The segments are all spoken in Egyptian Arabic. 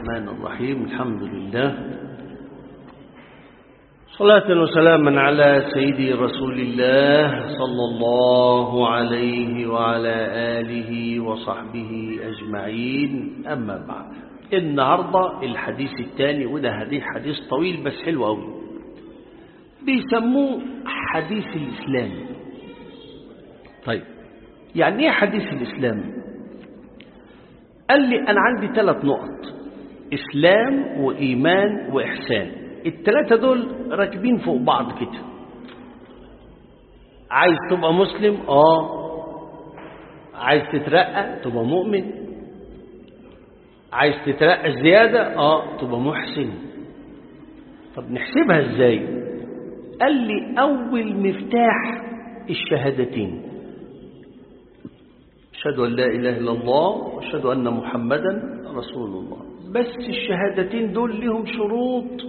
الرحمن الرحيم الحمد لله صلاة وسلاما على سيدي رسول الله صلى الله عليه وعلى آله وصحبه أجمعين أما بعد النهاردة الحديث الثاني وده حديث حديث طويل بس حلو قوي بيسموه حديث الإسلام طيب يعني ايه حديث الإسلام قال لي أنا عندي ثلاث نقط إسلام وإيمان وإحسان الثلاثة دول راكبين فوق بعض كده عايز تبقى مسلم آه عايز تترقى تبقى مؤمن عايز تترقى زيادة آه تبقى محسن طب نحسبها ازاي قال لي أول مفتاح الشهادتين أشهد أن لا إله إلا الله وأشهد أن محمدا رسول الله بس الشهادتين دول لهم شروط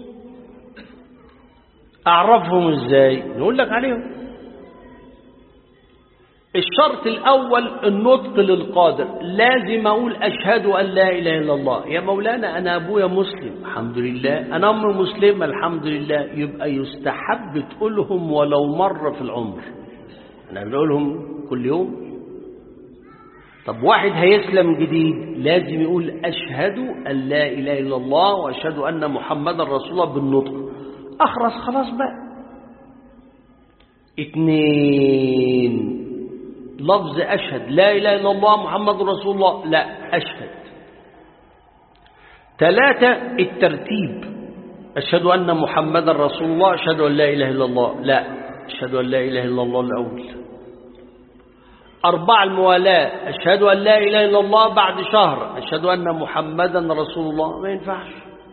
أعرفهم إزاي نقول لك عليهم الشرط الأول النطق للقادر لازم أقول أشهد أن لا إله إلا الله يا مولانا أنا أبويا مسلم الحمد لله أنا أم مسلمة الحمد لله يبقى يستحب تقولهم ولو مرة في العمر أنا بقولهم كل يوم طب واحد هيسلم جديد لازم يقول أشهد أن لا إله إلا الله وأشهد أن محمد رسول الله بالنطق أخرس خلاص بقى اتنين لفظ أشهد لا إله إلا الله محمد رسول الله لا أشهد ثلاثة الترتيب أشهد أن محمد رسول الله أشهد أن لا إله إلا الله لا أشهد أن لا إله إلا الله الأول أربعة الموالاة أشهد أن لا إله إلا الله بعد شهر أشهد أن محمدا رسول الله ما ينفعش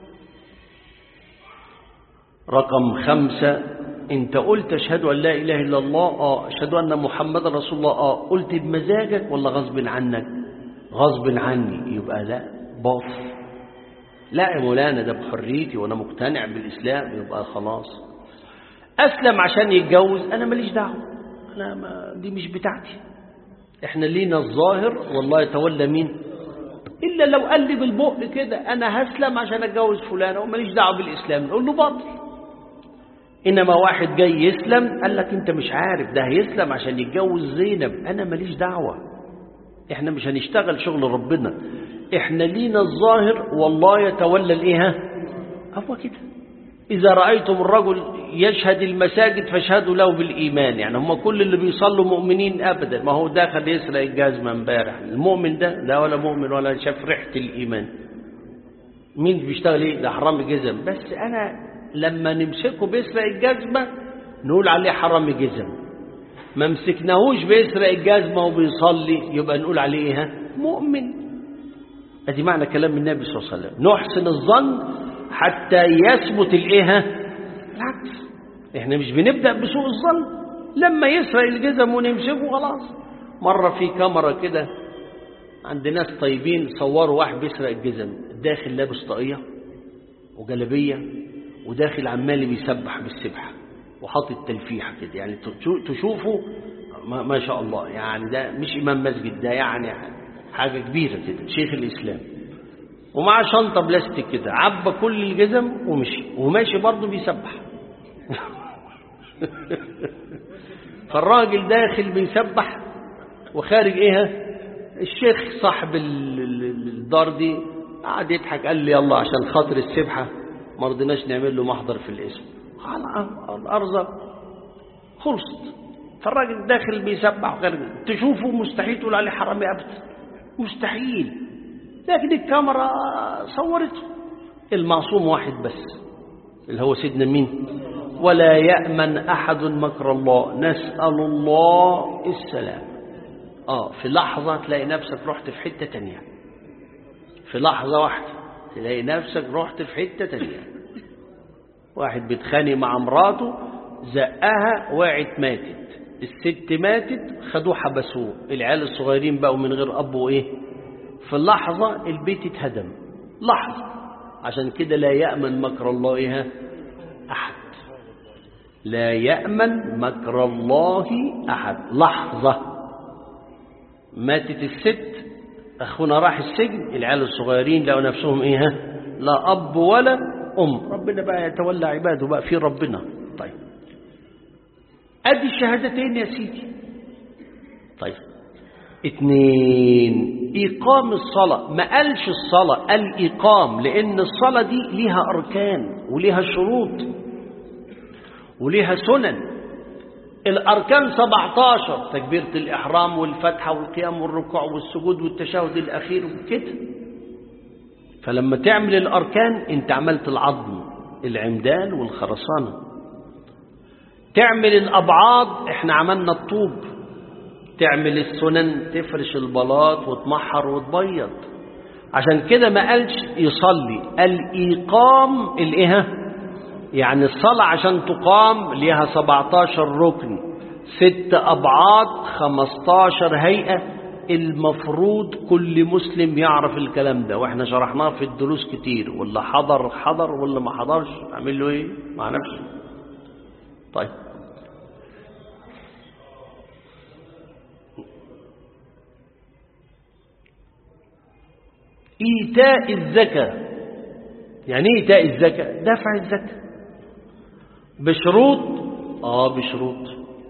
رقم خمسة أنت قلت أشهد أن لا إله إلا الله آه أشهد أن محمدا رسول الله آه قلت بمزاجك ولا غصب عنك غصب عني يبقى لا باطل لا يا مولانا ده بحريتي وأنا مقتنع بالإسلام يبقى خلاص أسلم عشان يتجوز أنا ماليش دعوة أنا ما دي مش بتاعتي احنا لينا الظاهر والله يتولى مين إلا لو قال لي بالبق كده أنا هسلم عشان أتجوز فلانة وماليش دعوة بالإسلام نقول له باطل إنما واحد جاي يسلم قال لك أنت مش عارف ده هيسلم عشان يتجوز زينب أنا ماليش دعوة إحنا مش هنشتغل شغل ربنا إحنا لينا الظاهر والله يتولى الإيه هو كده إذا رأيتم الرجل يشهد المساجد فاشهدوا له بالإيمان يعني هم كل اللي بيصلوا مؤمنين أبدا ما هو داخل يسرق الجزمة امبارح المؤمن ده لا ولا مؤمن ولا شاف ريحة الإيمان مين بيشتغل إيه ده حرام جزم بس أنا لما نمسكه بيسرق الجزمة نقول عليه حرام جزم ما مسكناهوش بيسرق الجزمة وبيصلي يبقى نقول عليه إيه مؤمن ادي معنى كلام النبي صلى الله عليه وسلم نحسن الظن حتى يثبت الايه العكس احنا مش بنبدا بسوء الظن لما يسرق الجزم ونمسكه خلاص مره في كاميرا كده عند ناس طيبين صوروا واحد بيسرق الجزم داخل لابس طاقيه وجلبيه وداخل عمال بيسبح بالسبحه وحاطط تلفيحه كده يعني تشوفوا ما شاء الله يعني ده مش امام مسجد ده يعني حاجه كبيره كده شيخ الاسلام ومعاه شنطة بلاستيك كده عبى كل الجزم ومشي وماشي برضه بيسبح فالراجل داخل بيسبح وخارج ايه الشيخ صاحب الدار دي قعد يضحك قال لي يلا عشان خاطر السبحة ما رضيناش نعمل له محضر في الاسم الأرض خلصت فالراجل داخل بيسبح وخارج تشوفه مستحيل تقول عليه حرامي أبدا مستحيل لكن الكاميرا صورته المعصوم واحد بس اللي هو سيدنا مين ولا يأمن أحد مكر الله نسأل الله السلام آه في لحظة تلاقي نفسك رحت في حتة تانية في لحظة واحدة تلاقي نفسك رحت في حتة تانية واحد بيتخانق مع مراته زقها وقعت ماتت الست ماتت خدوه حبسوه العيال الصغيرين بقوا من غير أب وإيه في اللحظة البيت اتهدم لحظة عشان كده لا يأمن مكر الله إيه أحد لا يأمن مكر الله أحد لحظة ماتت الست أخونا راح السجن العيال الصغيرين لقوا نفسهم إيه لا أب ولا أم ربنا بقى يتولى عباده بقى في ربنا طيب أدي الشهادتين يا سيدي طيب اتنين إقام الصلاة ما قالش الصلاة قال إقام لأن الصلاة دي ليها أركان وليها شروط وليها سنن الأركان 17 تكبيرة الإحرام والفتحة والقيام والركوع والسجود والتشهد الأخير وكده فلما تعمل الأركان أنت عملت العظم العمدان والخرسانة تعمل الأبعاد احنا عملنا الطوب تعمل السنن تفرش البلاط وتمحر وتبيض عشان كده ما قالش يصلي الإيقام الإيه يعني الصلاة عشان تقام ليها 17 ركن ست أبعاد 15 هيئة المفروض كل مسلم يعرف الكلام ده واحنا شرحناه في الدروس كتير واللي حضر حضر واللي ما حضرش اعمل له ايه مع نفسه طيب إيتاء الزكاة يعني إيه إيتاء الزكاة دفع الزكاة بشروط آه بشروط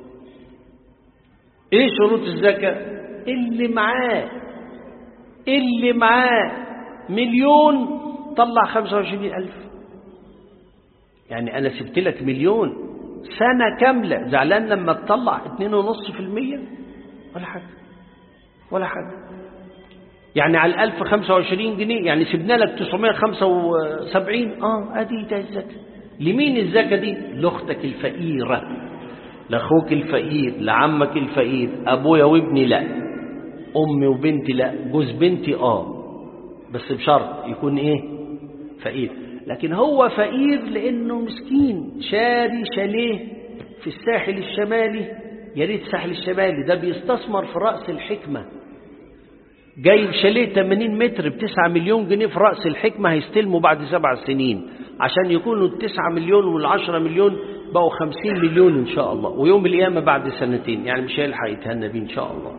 إيه شروط الزكاة اللي معاه اللي معاه مليون طلع خمسة وعشرين ألف يعني أنا سبت لك مليون سنة كاملة زعلان لما تطلع اتنين ونص في المية ولا حاجة ولا حاجة يعني على الألف خمسة وعشرين جنيه يعني سبنا لك تسعمائة خمسة وسبعين آه أدي ده الزكاة لمين الزكاة دي لأختك الفقيرة لأخوك الفقير لعمك الفقير أبويا وابني لا أمي وبنتي لا جوز بنتي آه بس بشرط يكون إيه فقير لكن هو فقير لأنه مسكين شاري شاليه في الساحل الشمالي يا ريت الساحل الشمالي ده بيستثمر في رأس الحكمة جايب شاليه 80 متر ب 9 مليون جنيه في رأس الحكمة هيستلموا بعد سبع سنين عشان يكونوا ال 9 مليون وال 10 مليون بقوا 50 مليون إن شاء الله ويوم القيامة بعد سنتين يعني مش هيلحق يتهنى بيه إن شاء الله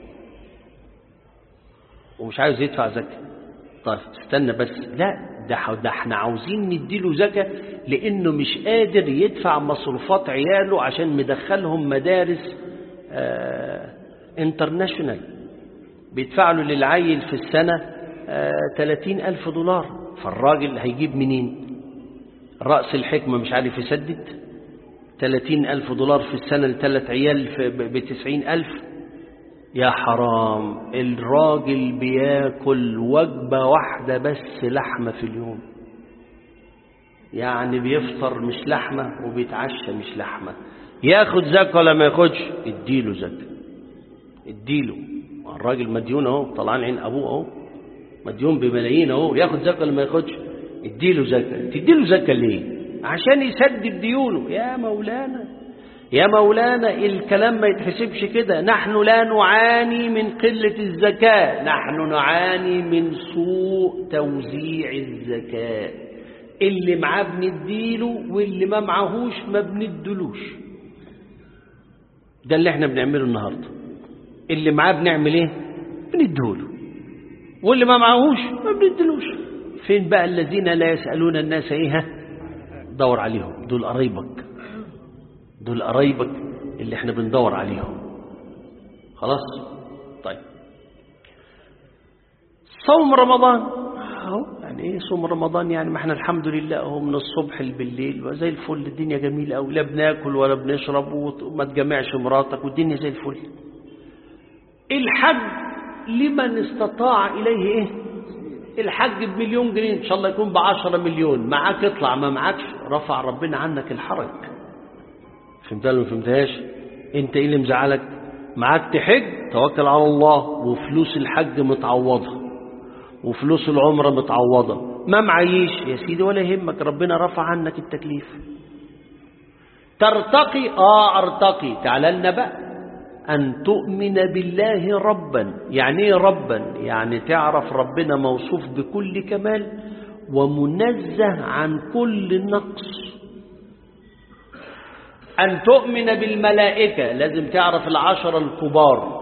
ومش عايز يدفع زكاة طيب استنى بس لا ده ده احنا عاوزين نديله زكاة لأنه مش قادر يدفع مصروفات عياله عشان مدخلهم مدارس آه انترناشونال بيدفع له للعيل في السنة آه 30 ألف دولار فالراجل هيجيب منين رأس الحكمة مش عارف يسدد 30 ألف دولار في السنة لثلاث عيال ب 90 ألف يا حرام الراجل بياكل وجبة واحدة بس لحمة في اليوم يعني بيفطر مش لحمة وبيتعشى مش لحمة ياخد زكاة ولا ما ياخدش اديله زكاة اديله الراجل مديون اهو طلعان عين ابوه اهو مديون بملايين اهو ياخد زكاة ولا ما ياخدش اديله زكاة تديله زكاة ليه عشان يسدد ديونه يا مولانا يا مولانا الكلام ما يتحسبش كده نحن لا نعاني من قلة الزكاة نحن نعاني من سوء توزيع الزكاة اللي معاه بنديله واللي ما معهوش ما بندلوش ده اللي احنا بنعمله النهاردة اللي معاه بنعمل ايه بنديله واللي ما معهوش ما بندلوش فين بقى الذين لا يسألون الناس ايه دور عليهم دول قرايبك دول قرايبك اللي احنا بندور عليهم خلاص طيب صوم رمضان اهو يعني ايه صوم رمضان يعني ما احنا الحمد لله اهو من الصبح بالليل وزي الفل الدنيا جميله قوي لا بناكل ولا بنشرب وما تجمعش مراتك والدنيا زي الفل الحج لمن استطاع اليه ايه الحج بمليون جنيه ان شاء الله يكون بعشرة مليون معاك اطلع ما معاكش رفع ربنا عنك الحرج فهمتها ولا ما فهمتهاش انت ايه اللي مزعلك معاك تحج توكل على الله وفلوس الحج متعوضه وفلوس العمره متعوضه ما معيش يا سيدي ولا يهمك ربنا رفع عنك التكليف ترتقي اه ارتقي تعال لنا بقى أن تؤمن بالله ربا يعني ايه ربا يعني تعرف ربنا موصوف بكل كمال ومنزه عن كل نقص أن تؤمن بالملائكة لازم تعرف العشرة الكبار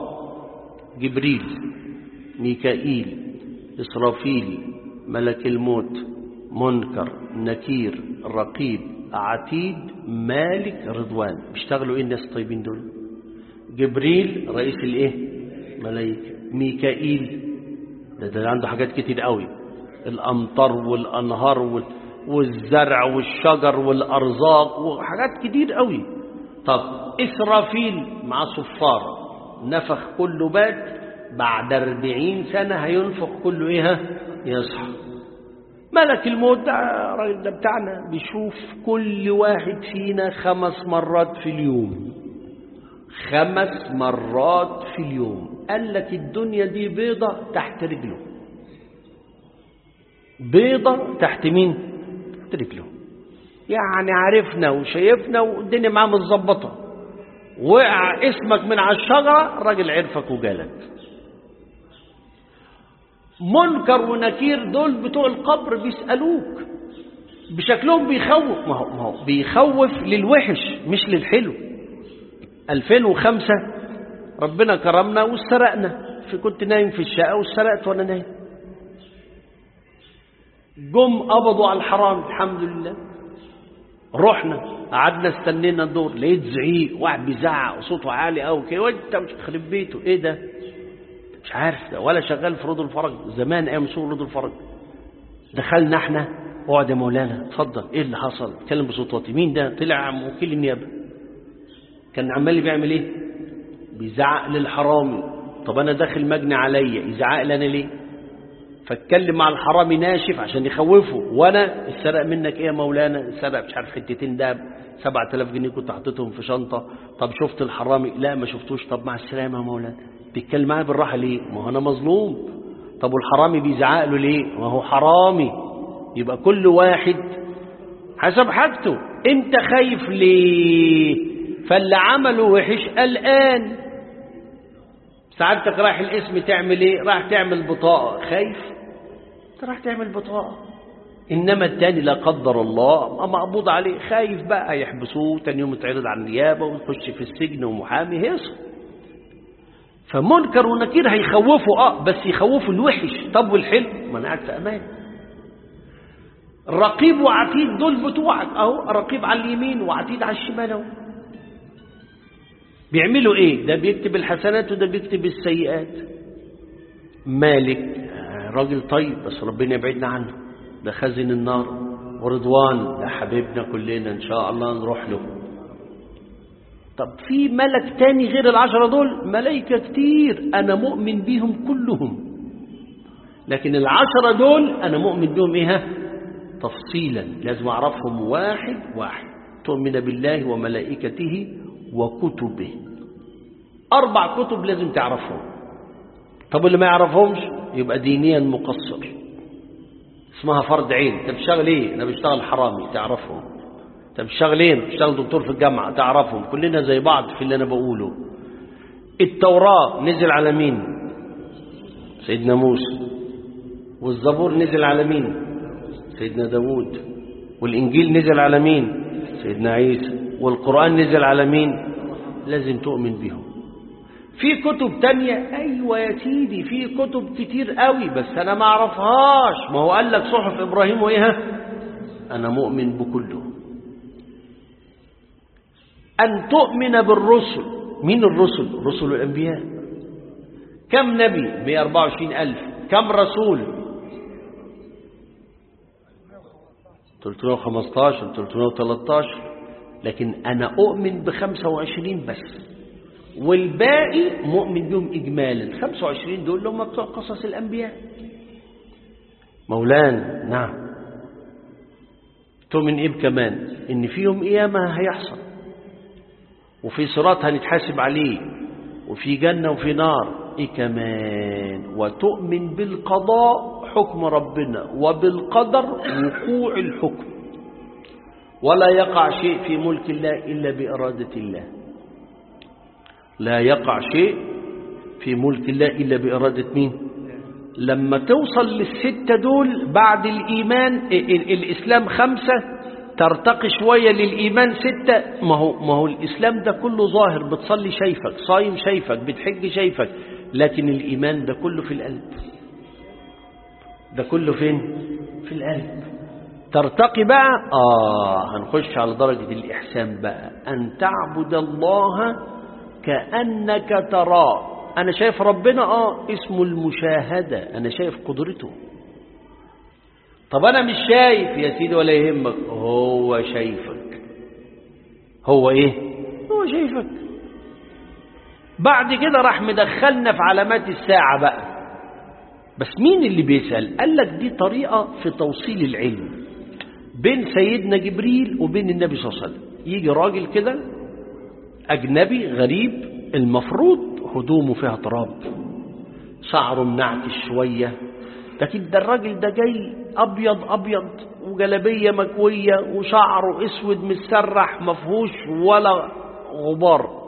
جبريل ميكائيل إسرافيل ملك الموت منكر نكير رقيب عتيد مالك رضوان بيشتغلوا ايه الناس الطيبين دول جبريل رئيس الايه ملائكه ميكائيل ده, ده عنده حاجات كتير قوي الامطار والانهار وال والزرع والشجر والارزاق وحاجات كتير قوي طب اسرافيل مع صفاره نفخ كله بات بعد أربعين سنة هينفخ كله إيه ها؟ يصحى ملك الموت ده الراجل ده بتاعنا بيشوف كل واحد فينا خمس مرات في اليوم خمس مرات في اليوم قال لك الدنيا دي بيضة تحت رجله بيضة تحت مين تحت رجله يعني عرفنا وشايفنا والدنيا معاه متظبطة وقع اسمك من على الشجرة الراجل عرفك وجالك منكر ونكير دول بتوع القبر بيسألوك بشكلهم بيخوف ما هو, ما هو بيخوف للوحش مش للحلو 2005 ربنا كرمنا واسترقنا في كنت نايم في الشقة واسترقت وانا نايم جم قبضوا على الحرام الحمد لله رحنا قعدنا استنينا الدور لقيت زعيق واحد بيزعق وصوته عالي قوي كده وانت مش خرب بيته ايه ده مش عارف ده ولا شغال في رود الفرج زمان ايام سوق رود الفرج دخلنا احنا اقعد يا مولانا اتفضل ايه اللي حصل اتكلم بصوت واطي مين ده طلع وكيل النيابه كان عمال بيعمل ايه بيزعق للحرامي طب انا داخل مجني عليا يزعق لي انا ليه فاتكلم مع الحرامي ناشف عشان يخوفه وانا السرق منك ايه يا مولانا السرق مش عارف حتتين دهب 7000 جنيه كنت حطيتهم في شنطه طب شفت الحرامي لا ما شفتوش طب مع السلامه يا مولانا بيتكلم معايا بالراحه ليه ما هو انا مظلوم طب والحرامي بيزعق له ليه ما هو حرامي يبقى كل واحد حسب حاجته انت خايف ليه فاللي عمله وحش قلقان سعادتك رايح الاسم تعمل ايه رايح تعمل بطاقه خايف انت رايح تعمل بطاقه انما التاني لا قدر الله مقبوض عليه خايف بقى يحبسوه تاني يوم يتعرض على النيابه ويخش في السجن ومحامي هيصل فمنكر ونكير هيخوفوا اه بس يخوفوا الوحش طب والحلو ما انا قاعد في امان رقيب وعتيد دول بتوعك اهو رقيب على اليمين وعتيد على الشمال اهو بيعملوا ايه ده بيكتب الحسنات وده بيكتب السيئات مالك راجل طيب بس ربنا يبعدنا عنه ده خزن النار ورضوان ده حبيبنا كلنا ان شاء الله نروح له طب في ملك تاني غير العشرة دول ملائكة كتير أنا مؤمن بيهم كلهم لكن العشرة دول أنا مؤمن بيهم إيه تفصيلا لازم أعرفهم واحد واحد تؤمن بالله وملائكته وكتبه أربع كتب لازم تعرفهم طب اللي ما يعرفهمش يبقى دينيا مقصر اسمها فرض عين انت بتشتغل ايه انا بشتغل حرامي تعرفهم انت بتشتغل ايه بتشتغل دكتور في الجامعه تعرفهم كلنا زي بعض في اللي انا بقوله التوراه نزل على مين سيدنا موسى والزبور نزل على مين سيدنا داود والانجيل نزل على مين سيدنا عيسى والقران نزل على مين لازم تؤمن بهم في كتب تانية ايوه يا سيدي في كتب كتير قوي بس انا ما اعرفهاش ما هو قال لك صحف ابراهيم وايه انا مؤمن بكله أن تؤمن بالرسل مين الرسل رسل الأنبياء كم نبي 124 ألف كم رسول 315 313 لكن أنا أؤمن ب 25 بس والباقي مؤمن بهم إجمالا 25 دول اللي هم بتوع قصص الأنبياء مولانا نعم تؤمن إيه كمان إن فيهم قيامة هيحصل وفي صراط هنتحاسب عليه وفي جنة وفي نار إيه كمان وتؤمن بالقضاء حكم ربنا وبالقدر وقوع الحكم ولا يقع شيء في ملك الله إلا بإرادة الله لا يقع شيء في ملك الله إلا بإرادة مين لما توصل للستة دول بعد الإيمان الإسلام خمسة ترتقي شوية للإيمان ستة ما هو, ما هو الإسلام ده كله ظاهر بتصلي شايفك صايم شايفك بتحج شايفك لكن الإيمان ده كله في القلب ده كله فين في القلب ترتقي بقى آه هنخش على درجة الإحسان بقى أن تعبد الله كأنك تراه أنا شايف ربنا آه اسمه المشاهدة أنا شايف قدرته طب أنا مش شايف يا سيدي ولا يهمك هو شايفك هو إيه هو شايفك بعد كده راح مدخلنا في علامات الساعة بقى بس مين اللي بيسأل قال لك دي طريقة في توصيل العلم بين سيدنا جبريل وبين النبي صلى الله عليه وسلم يجي راجل كده أجنبي غريب المفروض هدومه فيها تراب شعره منعكش شوية لكن ده الراجل ده جاي أبيض أبيض وجلبية مكوية وشعره أسود مسرح مفهوش ولا غبار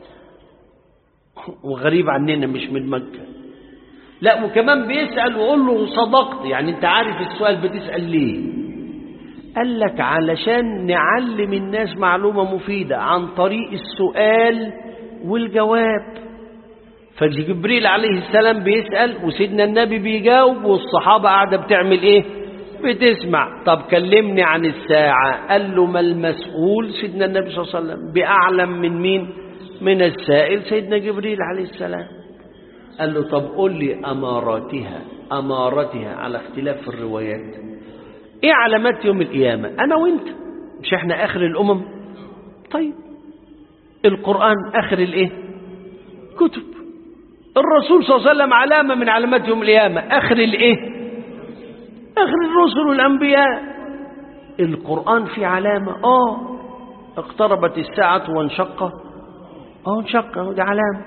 وغريب عننا مش من مكة لا وكمان بيسأل ويقول له صدقت يعني انت عارف السؤال بتسأل ليه قال لك علشان نعلم الناس معلومة مفيدة عن طريق السؤال والجواب فجبريل عليه السلام بيسأل وسيدنا النبي بيجاوب والصحابة قاعدة بتعمل ايه بتسمع طب كلمني عن الساعة قال له ما المسؤول سيدنا النبي صلى الله عليه وسلم بأعلم من مين من السائل سيدنا جبريل عليه السلام قال له طب قول لي أماراتها أمارتها على اختلاف في الروايات ايه علامات يوم القيامة انا وانت مش احنا اخر الامم طيب القرآن اخر الايه كتب الرسول صلى الله عليه وسلم علامة من علامات يوم القيامة اخر الايه اخر الرسل والانبياء القرآن في علامة اه اقتربت الساعة وانشق اه انشق دي علامة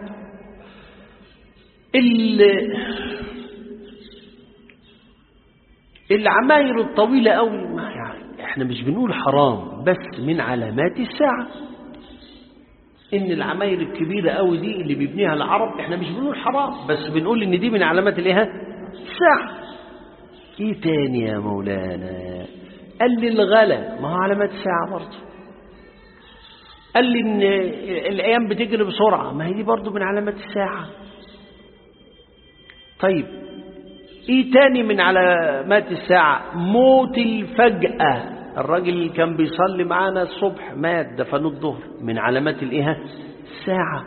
العماير الطويلة قوي ما يعني احنا مش بنقول حرام بس من علامات الساعة ان العماير الكبيرة قوي دي اللي بيبنيها العرب احنا مش بنقول حرام بس بنقول ان دي من علامات الايه الساعة ايه تاني يا مولانا قال لي الغلا ما هو علامات الساعة برضه قال لي ان الايام بتجري بسرعة ما هي دي برضه من علامات الساعة طيب ايه تاني من علامات الساعة موت الفجأة الراجل اللي كان بيصلي معانا الصبح مات دفنوه الظهر من علامات الايه الساعة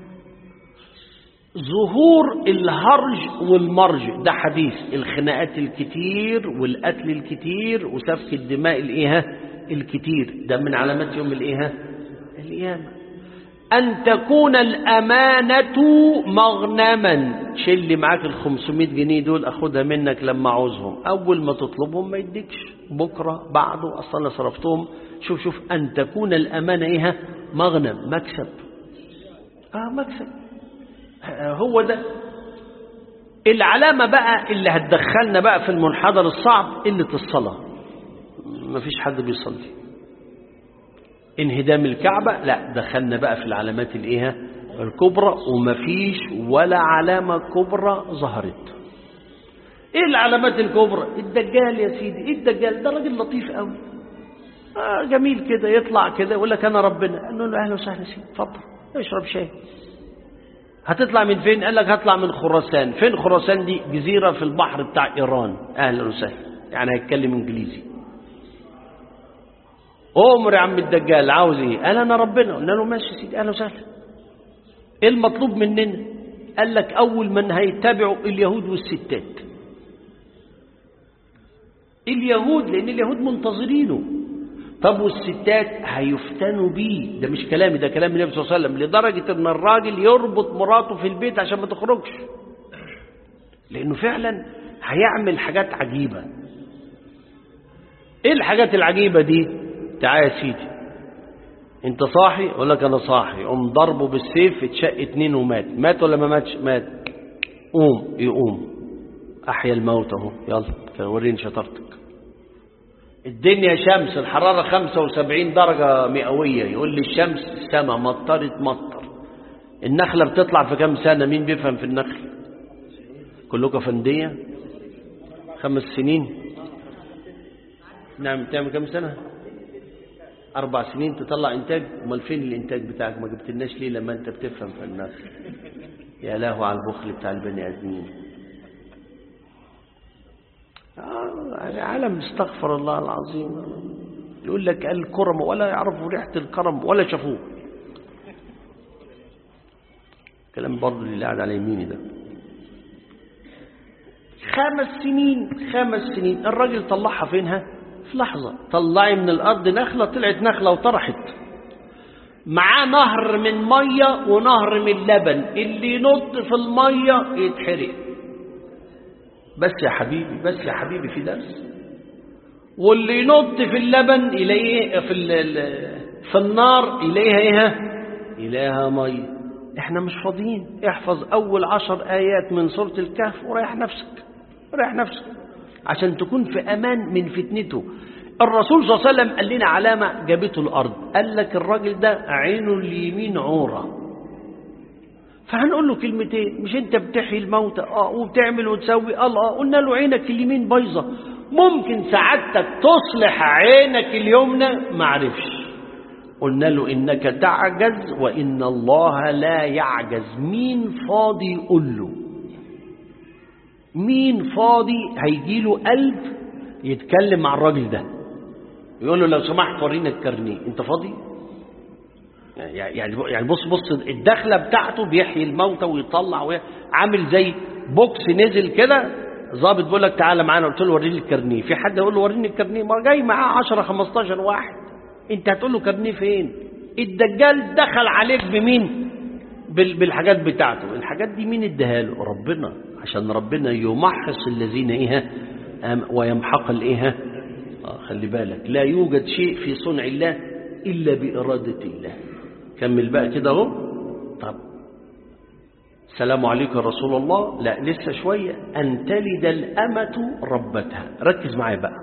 ظهور الهرج والمرج ده حديث الخناقات الكتير والقتل الكتير وسفك الدماء الايه الكتير ده من علامات يوم الايه القيامه أن تكون الأمانة مغنما شيل معاك ال 500 جنيه دول أخدها منك لما عاوزهم أول ما تطلبهم ما يديكش بكرة بعده أصلا أنا صرفتهم شوف شوف أن تكون الأمانة إيه مغنم مكسب آه مكسب هو ده العلامة بقى اللي هتدخلنا بقى في المنحدر الصعب قلة الصلاة مفيش حد بيصلي انهدام الكعبة لا دخلنا بقى في العلامات الايه الكبرى ومفيش ولا علامة كبرى ظهرت ايه العلامات الكبرى الدجال يا سيدي ايه الدجال ده راجل لطيف قوي آه جميل كده يطلع كده يقول لك انا ربنا قال له اهلا وسهلا سيدي اتفضل اشرب شاي هتطلع من فين قال لك هطلع من خراسان فين خراسان دي جزيرة في البحر بتاع ايران اهلا وسهلا يعني هيتكلم انجليزي امر يا عم الدجال عاوز ايه قال انا ربنا قلنا له ماشي يا سيدي اهلا وسهلا ايه المطلوب مننا قال لك اول من هيتبعوا اليهود والستات اليهود لان اليهود منتظرينه طب والستات هيفتنوا بيه ده مش كلامي ده كلام النبي صلى الله عليه وسلم لدرجة ان الراجل يربط مراته في البيت عشان ما تخرجش لانه فعلا هيعمل حاجات عجيبة ايه الحاجات العجيبة دي تعال يا سيدي انت صاحي يقول لك انا صاحي قوم ضربه بالسيف اتشق اتنين ومات مات ولا ما ماتش مات قوم يقوم احيا الموت اهو يلا وريني شطارتك الدنيا شمس الحرارة 75 درجة مئوية يقول لي الشمس السماء مطرت مطر النخلة بتطلع في كام سنة مين بيفهم في النخل كلكم فندية خمس سنين نعم تعمل كام سنة أربع سنين تطلع إنتاج أمال فين الإنتاج بتاعك ما جبتلناش ليه لما أنت بتفهم في النخل يا لهو على البخل بتاع البني آدمين آه يعني عالم استغفر الله العظيم يقول لك الكرم ولا يعرفوا ريحة الكرم ولا شافوه كلام برضه اللي قاعد على يميني ده خمس سنين خمس سنين الراجل طلعها فينها في لحظة طلعي من الأرض نخلة طلعت نخلة وطرحت معاه نهر من مية ونهر من لبن اللي ينط في المية يتحرق بس يا حبيبي بس يا حبيبي في درس واللي ينط في اللبن يلاقيه في في النار يلاقيها ايه يلاقيها ميه احنا مش فاضيين احفظ اول عشر ايات من سورة الكهف وريح نفسك ريح نفسك عشان تكون في امان من فتنته الرسول صلى الله عليه وسلم قال لنا علامة جابته الارض قال لك الراجل ده عينه اليمين عورة فهنقول له كلمتين مش انت بتحيي الموتى اه وبتعمل وتسوي اه اه قلنا له عينك اليمين بايظه ممكن سعادتك تصلح عينك اليمنى ما عرفش قلنا له انك تعجز وان الله لا يعجز مين فاضي يقول له مين فاضي هيجي له قلب يتكلم مع الراجل ده يقول له لو سمحت ورينا الكارنيه انت فاضي يعني يعني بص بص الدخله بتاعته بيحيي الموتى ويطلع وي... عامل زي بوكس نزل كده ظابط بيقول لك تعالى معانا قلت له وريني الكارنيه في حد يقول له وريني الكارنيه ما جاي معاه 10 15 واحد انت هتقول له كارنيه فين الدجال دخل عليك بمين بال... بالحاجات بتاعته الحاجات دي مين اداها له ربنا عشان ربنا يمحص الذين ايه ويمحق الايه آه خلي بالك لا يوجد شيء في صنع الله الا باراده الله كمل بقى كده اهو طب السلام عليكم يا رسول الله لا لسه شوية أن تلد الأمة ربتها ركز معايا بقى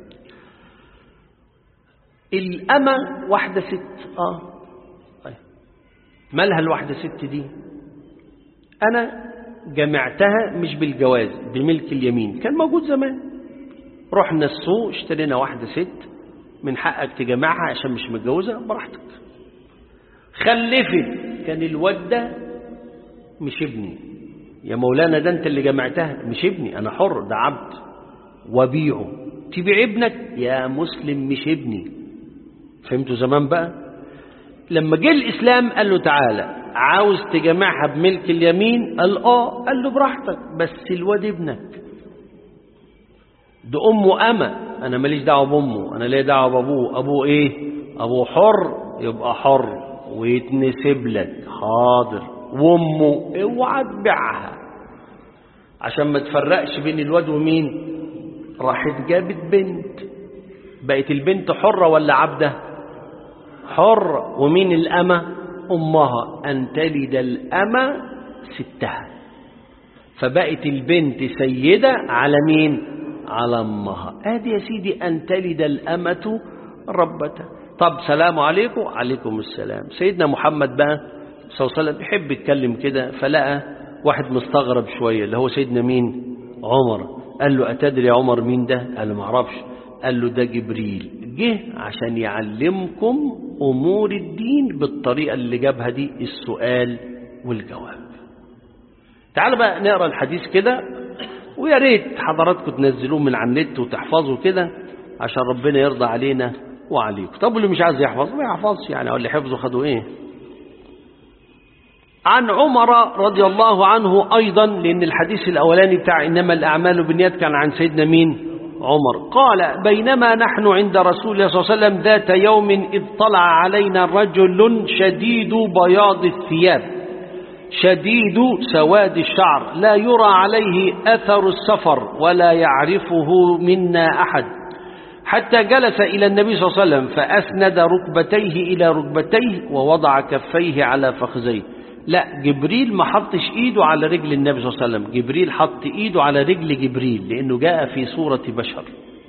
الأمة واحدة ست آه طيب مالها الواحدة ست دي أنا جمعتها مش بالجواز بملك اليمين كان موجود زمان رحنا السوق اشترينا واحدة ست من حقك تجمعها عشان مش متجوزة براحتك خلفت كان الواد ده مش ابني يا مولانا ده انت اللي جمعتها مش ابني انا حر ده عبد وبيعه تبيع ابنك يا مسلم مش ابني فهمتوا زمان بقى لما جه الاسلام قال له تعالى عاوز تجمعها بملك اليمين قال اه قال له براحتك بس الواد ابنك ده امه اما انا ماليش دعوه بامه انا ليا دعوه بابوه ابوه ايه ابوه حر يبقى حر ويتنسب لك حاضر وامه اوعى تبيعها عشان ما تفرقش بين الواد ومين راحت جابت بنت بقت البنت حرة ولا عبدة حرة ومين الأمة أمها أن تلد الأمة ستها فبقت البنت سيدة على مين على أمها آدي يا سيدي أن تلد الأمة ربتها طب سلام عليكم عليكم السلام سيدنا محمد بقى صلى الله عليه وسلم بيحب يتكلم كده فلقى واحد مستغرب شوية اللي هو سيدنا مين عمر قال له أتدري يا عمر مين ده قال له ما اعرفش قال له ده جبريل جه عشان يعلمكم أمور الدين بالطريقة اللي جابها دي السؤال والجواب تعالوا بقى نقرا الحديث كده ويا ريت حضراتكم تنزلوه من على النت وتحفظوا كده عشان ربنا يرضى علينا وعليكم طب اللي مش عايز يحفظ ما يحفظش يعني اللي حفظوا خدوا ايه عن عمر رضي الله عنه أيضا لأن الحديث الأولاني بتاع إنما الأعمال بالنيات كان عن سيدنا مين عمر قال بينما نحن عند رسول الله صلى الله عليه وسلم ذات يوم إذ طلع علينا رجل شديد بياض الثياب شديد سواد الشعر لا يرى عليه أثر السفر ولا يعرفه منا أحد حتى جلس إلى النبي صلى الله عليه وسلم فأسند ركبتيه إلى ركبتيه ووضع كفيه على فخذيه لا جبريل ما حطش ايده على رجل النبي صلى الله عليه وسلم جبريل حط ايده على رجل جبريل لانه جاء في صورة بشر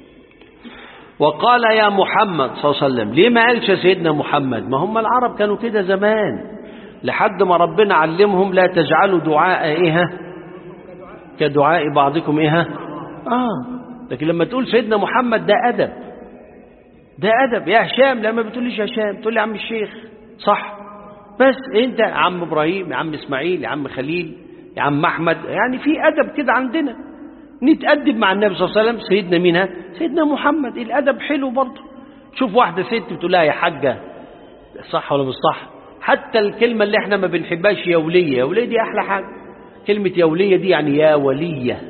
وقال يا محمد صلى الله عليه وسلم ليه ما قالش سيدنا محمد ما هم العرب كانوا كده زمان لحد ما ربنا علمهم لا تجعلوا دعاء ايه كدعاء بعضكم ايه اه لكن لما تقول سيدنا محمد ده ادب ده ادب يا هشام لما بتقوليش يا هشام تقول لي يا عم الشيخ صح بس انت يا عم ابراهيم يا عم اسماعيل يا عم خليل يا عم احمد يعني في ادب كده عندنا نتأدب مع النبي صلى الله عليه وسلم سيدنا مين سيدنا محمد الأدب حلو برضه شوف واحدة ست بتقول لها يا حاجة صح ولا مش صح حتى الكلمة اللي احنا ما بنحبهاش يا ولية يا ولية دي أحلى حاجة كلمة يا ولية دي يعني يا ولية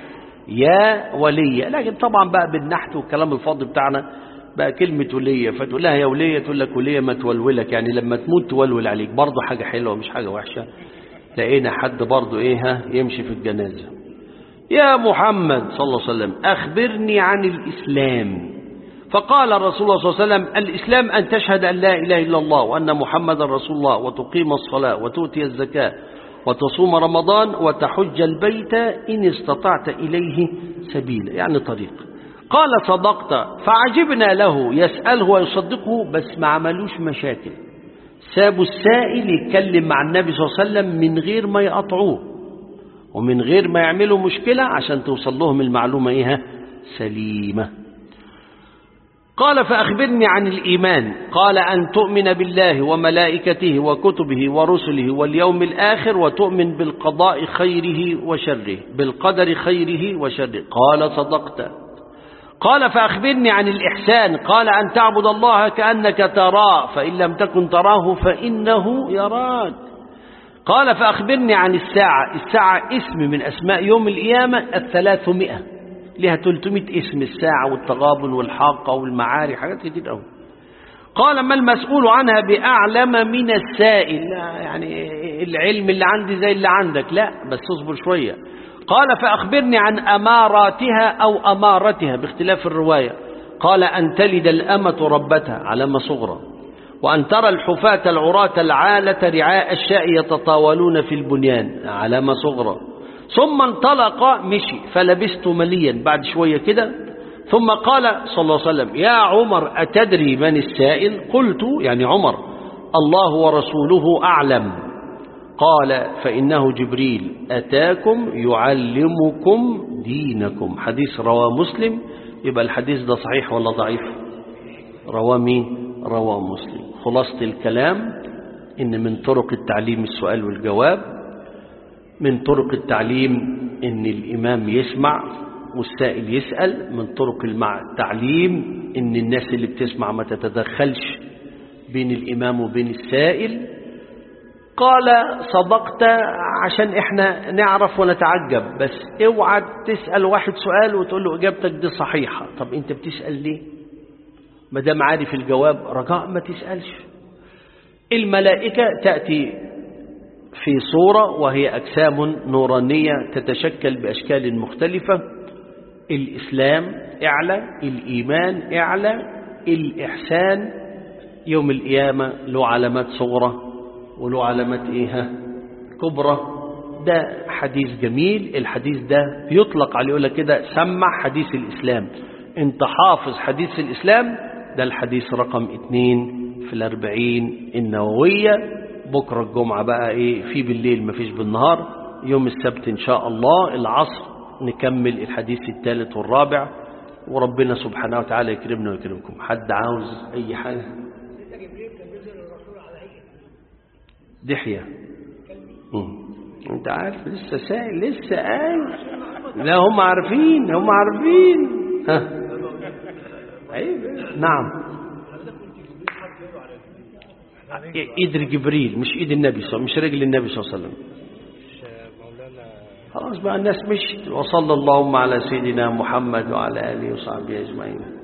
يا ولية لكن طبعا بقى بالنحت والكلام الفاضي بتاعنا بقى كلمة ولية فتقول لها يا ولية تقول لك ولية ما تولولك يعني لما تموت تولول عليك برضه حاجة حلوة مش حاجة وحشة لقينا حد برضه ايه ها يمشي في الجنازة يا محمد صلى الله عليه وسلم أخبرني عن الإسلام فقال الرسول الله صلى الله عليه وسلم الإسلام أن تشهد أن لا إله إلا الله وأن محمد رسول الله وتقيم الصلاة وتؤتي الزكاة وتصوم رمضان وتحج البيت إن استطعت إليه سبيلا يعني طريق قال صدقت فعجبنا له يسأله ويصدقه بس ما عملوش مشاكل سابوا السائل يتكلم مع النبي صلى الله عليه وسلم من غير ما يقطعوه ومن غير ما يعملوا مشكلة عشان توصل لهم المعلومة إيه سليمة قال فأخبرني عن الإيمان قال أن تؤمن بالله وملائكته وكتبه ورسله واليوم الآخر وتؤمن بالقضاء خيره وشره بالقدر خيره وشره قال صدقت قال فأخبرني عن الإحسان قال أن تعبد الله كأنك تراه فإن لم تكن تراه فإنه يراك قال فأخبرني عن الساعة الساعة اسم من أسماء يوم القيامة الثلاثمائة لها 300 اسم الساعة والتغابن والحاقة والمعاري حاجات كتير قوي قال ما المسؤول عنها بأعلم من السائل يعني العلم اللي عندي زي اللي عندك لا بس اصبر شوية قال فأخبرني عن أماراتها أو أمارتها باختلاف الرواية قال أن تلد الأمة ربتها علامة صغرى وأن ترى الحفاة العراة العالة رعاء الشاء يتطاولون في البنيان علامة صغرى ثم انطلق مشي فلبست مليا بعد شوية كده ثم قال صلى الله عليه وسلم يا عمر أتدري من السائل قلت يعني عمر الله ورسوله أعلم قال فإنه جبريل أتاكم يعلمكم دينكم حديث رواه مسلم يبقى الحديث ده صحيح ولا ضعيف رواه مين رواه مسلم خلاصة الكلام إن من طرق التعليم السؤال والجواب من طرق التعليم إن الإمام يسمع والسائل يسأل من طرق التعليم إن الناس اللي بتسمع ما تتدخلش بين الإمام وبين السائل قال صدقت عشان احنا نعرف ونتعجب بس اوعى تسأل واحد سؤال وتقول له اجابتك دي صحيحة طب انت بتسأل ليه ما دام عارف الجواب رجاء ما تسألش الملائكة تأتي في صورة وهي أجسام نورانية تتشكل بأشكال مختلفة الإسلام اعلى الإيمان اعلى الإحسان يوم القيامة له علامات صغرى وله علامات ايه كبرى ده حديث جميل الحديث ده يطلق عليه يقول لك كده سمع حديث الإسلام انت حافظ حديث الإسلام ده الحديث رقم اتنين في الأربعين النووية بكرة الجمعة بقى ايه في بالليل مفيش بالنهار يوم السبت ان شاء الله العصر نكمل الحديث الثالث والرابع وربنا سبحانه وتعالى يكرمنا ويكرمكم حد عاوز اي حاجة دحية انت عارف لسه سائل لسه قال لا هم عارفين هم عارفين ها عيب نعم ايد جبريل مش ايد النبي صلى مش رجل النبي صلى الله عليه وسلم خلاص بقى الناس مشت وصلى اللهم على سيدنا محمد وعلى اله وصحبه اجمعين